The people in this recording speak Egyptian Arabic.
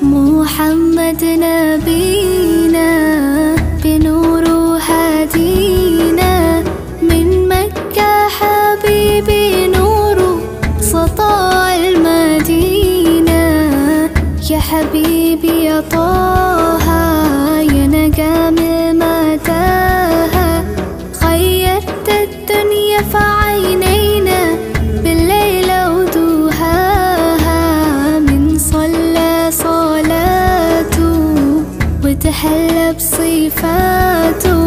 محمد نبينا بنور هدينا من مكة حبيبي نور سطاع المدينة يا حبيبي يا طه يا نجم متاهة خيرت الدنيا في عينينا بالليل ودوهاها من صلى صلاته وتحلى بصفاته